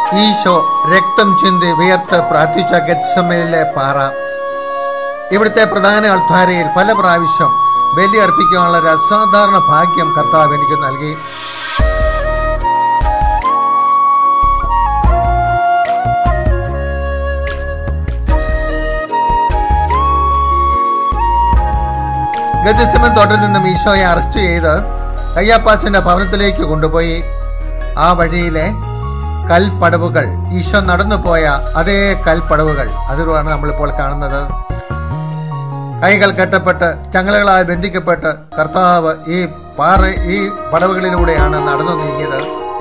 ഈശോ രക്തം ചിന്തി വിയർത്ത് പ്രാർത്ഥിച്ച ഗത്സമയിലെ പാറ ഇവിടുത്തെ പ്രധാന അൾത്താരയിൽ പല പ്രാവശ്യം ബലി അർപ്പിക്കാനുള്ള ഒരു അസാധാരണ ഭാഗ്യം കർത്താവ് എനിക്ക് നൽകി ഗജസമൻ തോട്ടിൽ നിന്നും ഈശോയെ അറസ്റ്റ് ചെയ്ത് കയ്യാപ്പാസിന്റെ ഭവനത്തിലേക്ക് കൊണ്ടുപോയി ആ വഴിയിലെ കൽപ്പടവുകൾ ഈശോ നടന്നുപോയ അതേ കൽപ്പടവുകൾ അതിലാണ് നമ്മളിപ്പോൾ കാണുന്നത് കൈകൾ കെട്ടപ്പെട്ട് ചങ്ങലകളാൽ ബന്ധിക്കപ്പെട്ട് കർത്താവ് ഈ പാറ ഈ പടവുകളിലൂടെയാണ് നടന്നു നീങ്ങിയത്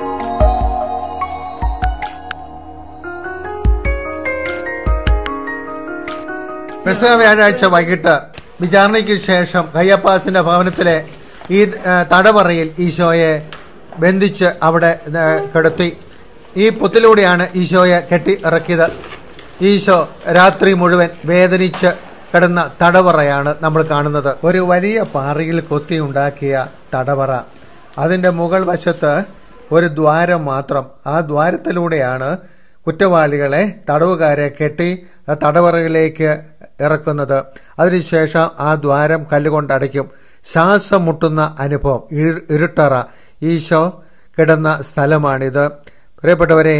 പെസഹ വ്യാഴാഴ്ച വൈകിട്ട് വിചാരണയ്ക്ക് ശേഷം കയ്യപ്പാസിന്റെ ഭവനത്തിലെ ഈ ഏ, തടവറയിൽ ഈശോയെ ബന്ധിച്ച് അവിടെ ഏ, കിടത്തി ഈ പൊത്തിലൂടെയാണ് ഈശോയെ കെട്ടി ഇറക്കിയത് ഈശോ രാത്രി മുഴുവൻ വേദനിച്ച് കിടന്ന തടവറയാണ് നമ്മൾ കാണുന്നത് ഒരു വലിയ പാറയിൽ കൊത്തി ഉണ്ടാക്കിയ തടവറ അതിന്റെ മുകൾ വശത്ത് ഒരു ദ്വാരം മാത്രം ആ ദ്വാരത്തിലൂടെയാണ് കുറ്റവാളികളെ തടവുകാരെ കെട്ടി ആ തടവറയിലേക്ക് ഇറക്കുന്നത് അതിനുശേഷം ആ ദ്വാരം കല്ലുകൊണ്ട് അടയ്ക്കും ശ്വാസം മുട്ടുന്ന അനുഭവം ഇരു- ഇരുട്ടറ ഈശോ കിടന്ന സ്ഥലമാണിത് പ്രിയപ്പെട്ടവരെ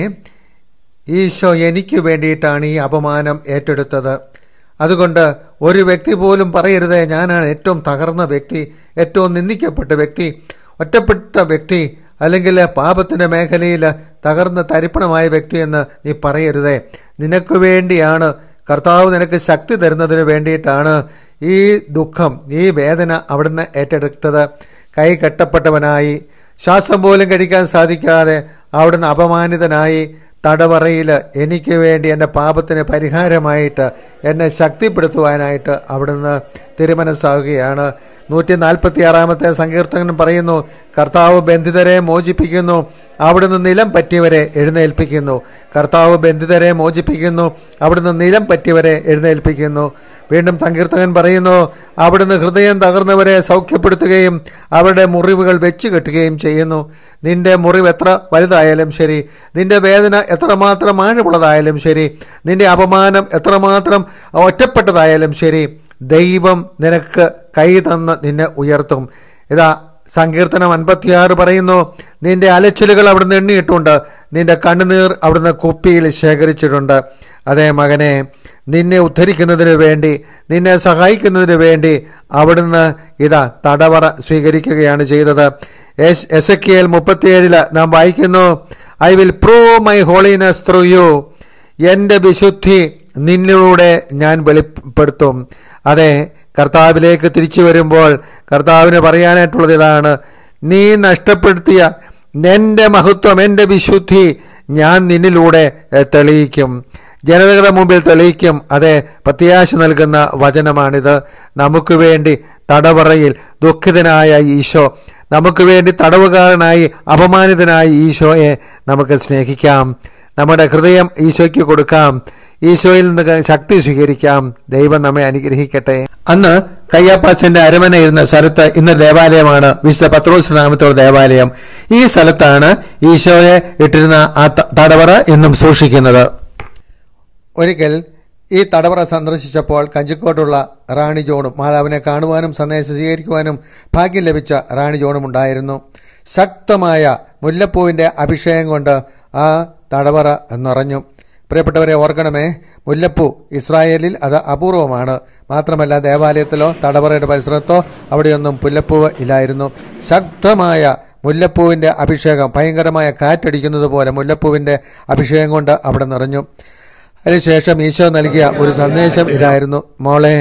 ഈശോ എനിക്ക് വേണ്ടിയിട്ടാണ് ഈ അപമാനം ഏറ്റെടുത്തത് അതുകൊണ്ട് ഒരു വ്യക്തി പോലും പറയരുത് ഞാനാണ് ഏറ്റവും തകർന്ന വ്യക്തി ഏറ്റവും നിന്ദിക്കപ്പെട്ട വ്യക്തി ഒറ്റപ്പെട്ട വ്യക്തി അല്ലെങ്കിൽ പാപത്തിന്റെ മേഖലയിൽ തകർന്ന് തരിപ്പണമായ വ്യക്തി എന്ന് നീ പറയരുതേ നിനക്ക് വേണ്ടിയാണ് കർത്താവ് നിനക്ക് ശക്തി തരുന്നതിന് വേണ്ടിയിട്ടാണ് ഈ ദുഃഖം ഈ വേദന അവിടുന്ന് ഏറ്റെടുത്തത് കൈ കെട്ടപ്പെട്ടവനായി ശ്വാസം പോലും കഴിക്കാൻ സാധിക്കാതെ അവിടുന്ന് അപമാനിതനായി തടവറയിൽ എനിക്ക് വേണ്ടി എൻ്റെ പാപത്തിന് പരിഹാരമായിട്ട് എന്നെ ശക്തിപ്പെടുത്തുവാനായിട്ട് അവിടുന്ന് തിരുമനസ്സാകുകയാണ് നൂറ്റി നാൽപ്പത്തി ആറാമത്തെ സങ്കീർത്തകൻ പറയുന്നു കർത്താവ് ബന്ധിതരെ മോചിപ്പിക്കുന്നു അവിടുന്ന് നിലം പറ്റിയവരെ എഴുന്നേൽപ്പിക്കുന്നു കർത്താവ് ബന്ധിതരെ മോചിപ്പിക്കുന്നു അവിടുന്ന് നിലം പറ്റിയവരെ എഴുന്നേൽപ്പിക്കുന്നു വീണ്ടും സങ്കീർത്തകൻ പറയുന്നു അവിടുന്ന് ഹൃദയം തകർന്നവരെ സൗഖ്യപ്പെടുത്തുകയും അവരുടെ മുറിവുകൾ വെച്ച് കെട്ടുകയും ചെയ്യുന്നു നിന്റെ മുറിവ് എത്ര വലുതായാലും ശരി നിന്റെ വേദന എത്രമാത്രം ആഴമുള്ളതായാലും ശരി നിന്റെ അപമാനം എത്രമാത്രം ഒറ്റപ്പെട്ടതായാലും ശരി ദൈവം നിനക്ക് കൈ തന്ന് നിന്നെ ഉയർത്തും ഇതാ സങ്കീർത്തനം അൻപത്തിയാറ് പറയുന്നു നിന്റെ അലച്ചിലുകൾ അവിടുന്ന് എണ്ണിയിട്ടുണ്ട് നിന്റെ കണ്ണുനീർ അവിടുന്ന് കുപ്പിയിൽ ശേഖരിച്ചിട്ടുണ്ട് അതേ മകനെ നിന്നെ ഉദ്ധരിക്കുന്നതിന് വേണ്ടി നിന്നെ സഹായിക്കുന്നതിന് വേണ്ടി അവിടുന്ന് ഇതാ തടവറ സ്വീകരിക്കുകയാണ് ചെയ്തത് എസ് എസ് കെ എൽ മുപ്പത്തിയേഴില് നാം വായിക്കുന്നു I will prove my holiness through you എൻ്റെ വിശുദ്ധി നിന്നിലൂടെ ഞാൻ വെളിപ്പെടുത്തും അതെ കർത്താവിലേക്ക് തിരിച്ചു വരുമ്പോൾ കർത്താവിന് പറയാനായിട്ടുള്ളത് ഇതാണ് നീ നഷ്ടപ്പെടുത്തിയ എൻ്റെ മഹത്വം എൻ്റെ വിശുദ്ധി ഞാൻ നിന്നിലൂടെ എ, തെളിയിക്കും ജനതകളുടെ മുമ്പിൽ തെളിയിക്കും അതെ പ്രത്യാശ നൽകുന്ന വചനമാണിത് നമുക്ക് വേണ്ടി തടവറയിൽ ദുഃഖിതനായ ഈശോ നമുക്ക് വേണ്ടി തടവുകാരനായി അപമാനിതനായ ഈശോയെ നമുക്ക് സ്നേഹിക്കാം നമ്മുടെ ഹൃദയം ഈശോയ്ക്ക് കൊടുക്കാം ഈശോയിൽ നിന്ന് ശക്തി സ്വീകരിക്കാം ദൈവം നമ്മെ അനുഗ്രഹിക്കട്ടെ അന്ന് കയ്യാപ്പാച്ചന്റെ അരമന ഇരുന്ന സ്ഥലത്ത് ഇന്ന് ദേവാലയമാണ് വിശുദ്ധ പത്രോസ് നാമത്തോട് ദേവാലയം ഈ സ്ഥലത്താണ് ഈശോയെ ഇട്ടിരുന്ന ആ ത- തടവറ ഇന്നും സൂക്ഷിക്കുന്നത് ഒരിക്കൽ ഈ തടവറ സന്ദർശിച്ചപ്പോൾ കഞ്ചിക്കോട്ടുള്ള റാണി ജോണും മാതാവിനെ കാണുവാനും സന്ദേശം സ്വീകരിക്കുവാനും ഭാഗ്യം ലഭിച്ച റാണി ജോണും ഉണ്ടായിരുന്നു ശക്തമായ മുല്ലപ്പൂവിന്റെ അഭിഷേകം കൊണ്ട് ആ തടവറ നിറഞ്ഞു പ്രിയപ്പെട്ടവരെ ഓർക്കണമേ മുല്ലപ്പൂ ഇസ്രായേലിൽ അത് അപൂർവമാണ് മാത്രമല്ല ദേവാലയത്തിലോ തടവറയുടെ പരിസരത്തോ അവിടെയൊന്നും പുല്ലപ്പൂവ് ഇല്ലായിരുന്നു ശക്തമായ മുല്ലപ്പൂവിന്റെ അഭിഷേകം ഭയങ്കരമായ കാറ്റടിക്കുന്നത് പോലെ മുല്ലപ്പൂവിന്റെ അഭിഷേകം കൊണ്ട് അവിടെ നിറഞ്ഞു അതിനുശേഷം ഈശോ നൽകിയ ഒരു സന്ദേശം ഇതായിരുന്നു മോളെ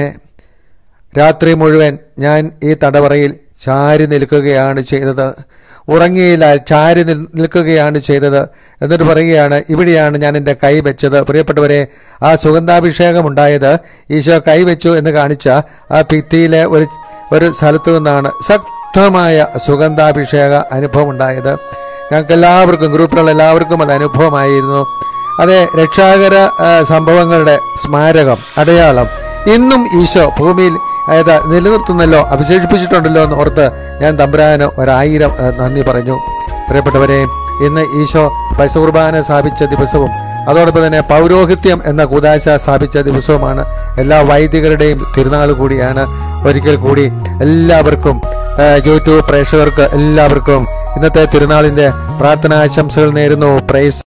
രാത്രി മുഴുവൻ ഞാൻ ഈ തടവറയിൽ ചാരി നിൽക്കുകയാണ് ചെയ്തത് ഉറങ്ങിയില്ല ചാരി നിൽ- നിൽക്കുകയാണ് ചെയ്തത് എന്നിട്ട് പറയുകയാണ് ഇവിടെയാണ് ഞാൻ എൻ്റെ കൈ വെച്ചത് പ്രിയപ്പെട്ടവരെ ആ സുഗന്ധാഭിഷേകം ഉണ്ടായത് ഈശോ കൈവച്ചു എന്ന് കാണിച്ച ആ ഭിത്തിയിലെ ഒരു ഒരു സ്ഥലത്തു നിന്നാണ് ശക്തമായ സുഗന്ധാഭിഷേക അനുഭവം ഉണ്ടായത് ഞങ്ങൾക്ക് എല്ലാവർക്കും ഗ്രൂപ്പിലുള്ള എല്ലാവർക്കും അത് അനുഭവമായിരുന്നു അതെ രക്ഷാകര ആ, സംഭവങ്ങളുടെ സ്മാരകം അടയാളം ഇന്നും ഈശോ ഭൂമിയിൽ അതായത് നിലനിർത്തുന്നല്ലോ അവിശേഷിപ്പിച്ചിട്ടുണ്ടല്ലോ എന്ന് ഓർത്ത് ഞാൻ തമ്പുരാന് ഒരായിരം ആ, നന്ദി പറഞ്ഞു പ്രിയപ്പെട്ടവരെ ഇന്ന് ഈശോ പരിശുദ്ധ കുർബാന സ്ഥാപിച്ച ദിവസവും അതോടൊപ്പം തന്നെ പൗരോഹിത്യം എന്ന കൂതാശ സ്ഥാപിച്ച ദിവസവുമാണ് എല്ലാ വൈദികരുടെയും തിരുനാൾ കൂടിയാണ് ഒരിക്കൽ കൂടി എല്ലാവർക്കും ആ, യൂട്യൂബ് പ്രേക്ഷകർക്ക് എല്ലാവർക്കും ഇന്നത്തെ തിരുനാളിന്റെ പ്രാർത്ഥനാശംസകൾ നേരുന്നു പ്രൈസ്